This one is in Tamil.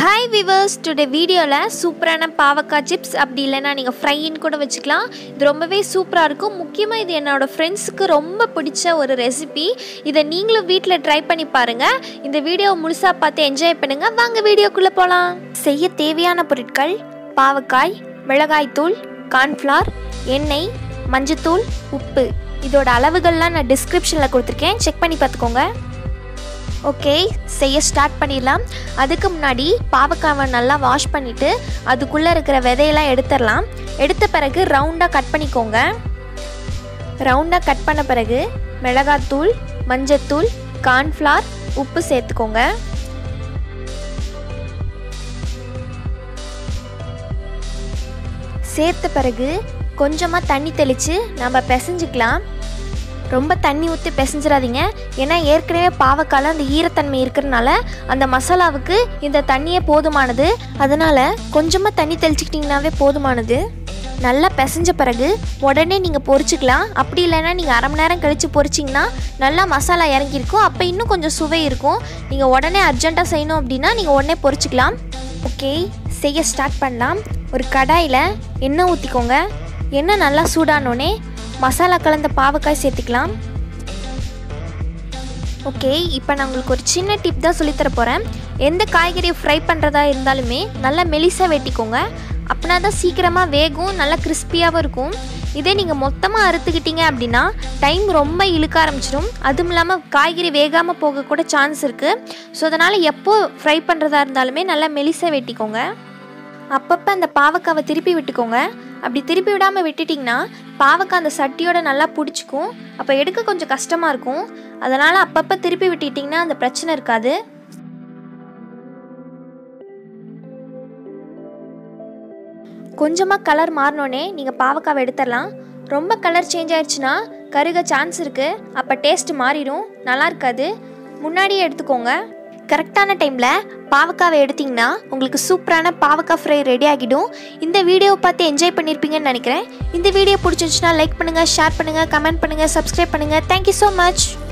ஹாய் விவர்ஸ் டுடே வீடியோவில் சூப்பரான பாவக்காய் சிப்ஸ் அப்படி இல்லைன்னா நீங்கள் ஃப்ரைன்னு கூட வச்சுக்கலாம் இது ரொம்பவே சூப்பராக இருக்கும் முக்கியமாக இது என்னோடய ஃப்ரெண்ட்ஸுக்கு ரொம்ப பிடிச்ச ஒரு ரெசிபி இதை நீங்களும் வீட்டில் ட்ரை பண்ணி பாருங்கள் இந்த வீடியோவை முழுசாக பார்த்து என்ஜாய் பண்ணுங்கள் வாங்க வீடியோக்குள்ளே போகலாம் செய்ய தேவையான பொருட்கள் பாவக்காய் மிளகாய்த்தூள் கார்ன்ஃப்ளார் எண்ணெய் மஞ்சத்தூள் உப்பு இதோட அளவுகள்லாம் நான் டிஸ்கிரிப்ஷனில் கொடுத்துருக்கேன் செக் பண்ணி பார்த்துக்கோங்க ஓகே செய்ய ஸ்டார்ட் பண்ணிடலாம் அதுக்கு முன்னாடி பாவக்காவை நல்லா வாஷ் பண்ணிவிட்டு அதுக்குள்ளே இருக்கிற விதையெல்லாம் எடுத்துடலாம் எடுத்த பிறகு ரவுண்டாக கட் பண்ணிக்கோங்க ரவுண்டாக கட் பண்ண பிறகு மிளகாத்தூள் மஞ்சத்தூள் கார்ன்ஃப்ளார் உப்பு சேர்த்துக்கோங்க சேர்த்த பிறகு கொஞ்சமாக தண்ணி தெளித்து நம்ம பிசைஞ்சிக்கலாம் ரொம்ப தண்ணி ஊற்றி பிசைஞ்சிடாதீங்க ஏன்னா ஏற்கனவே பாவக்கால அந்த ஈரத்தன்மை இருக்கிறனால அந்த மசாலாவுக்கு இந்த தண்ணியே போதுமானது அதனால் கொஞ்சமாக தண்ணி தெளிச்சிக்கிட்டிங்கனாவே போதுமானது நல்லா பிசைஞ்ச பிறகு உடனே நீங்கள் பொரிச்சிக்கலாம் அப்படி இல்லைன்னா நீங்கள் அரை மணி நேரம் கழித்து பொரிச்சிங்கன்னா நல்லா மசாலா இறங்கியிருக்கும் அப்போ இன்னும் கொஞ்சம் சுவை இருக்கும் நீங்கள் உடனே அர்ஜெண்ட்டாக செய்யணும் அப்படின்னா நீங்கள் உடனே பொரிச்சிக்கலாம் ஓகே செய்ய ஸ்டார்ட் பண்ணலாம் ஒரு கடாயில் எண்ணெய் ஊற்றிக்கோங்க எண்ணெய் நல்லா சூடானோடனே மசாலா கலந்த பாவக்காய் சேர்த்துக்கலாம் ஓகே இப்போ நான் உங்களுக்கு ஒரு சின்ன டிப் தான் சொல்லித்தர போகிறேன் எந்த காய்கறியை ஃப்ரை பண்ணுறதா இருந்தாலுமே நல்லா மெலிசாக வெட்டிக்கோங்க அப்படின்னா தான் சீக்கிரமாக வேகும் நல்லா கிறிஸ்பியாகவும் இருக்கும் இதே நீங்கள் மொத்தமாக அறுத்துக்கிட்டீங்க அப்படின்னா டைம் ரொம்ப இழுக்க ஆரம்பிச்சிடும் அதுவும் இல்லாமல் காய்கறி வேகாமல் போக கூட சான்ஸ் இருக்குது ஸோ அதனால் எப்போ ஃப்ரை பண்ணுறதா இருந்தாலுமே நல்லா மெலிசாக வெட்டிக்கோங்க அப்பப்போ அந்த பாவக்காவை திருப்பி விட்டுக்கோங்க அப்படி திருப்பி விடாமல் விட்டுட்டிங்கன்னா பாவக்காய் அந்த சட்டியோட நல்லா பிடிச்சிக்கும் அப்போ எடுக்க கொஞ்சம் கஷ்டமாக இருக்கும் அதனால் அப்பப்போ திருப்பி விட்டுட்டிங்கன்னா அந்த பிரச்சனை இருக்காது கொஞ்சமாக கலர் மாறினோடனே நீங்கள் பாவக்காவை எடுத்துடலாம் ரொம்ப கலர் சேஞ்ச் ஆயிடுச்சுன்னா கருக சான்ஸ் இருக்குது அப்போ டேஸ்ட் மாறிடும் நல்லா இருக்காது முன்னாடியே எடுத்துக்கோங்க கரெக்டான டைமில் பாவக்காவை எடுத்திங்கன்னா உங்களுக்கு சூப்பரான பாவக்காய் ஃப்ரை ரெடி ஆகிடும் இந்த வீடியோவை பார்த்து என்ஜாய் பண்ணியிருப்பீங்கன்னு நினைக்கிறேன் இந்த வீடியோ பிடிச்சிருந்துச்சுன்னா லைக் பண்ணுங்கள் ஷேர் பண்ணுங்கள் கமெண்ட் பண்ணுங்கள் சப்ஸ்கிரைப் பண்ணுங்கள் தேங்க்யூ ஸோ மச்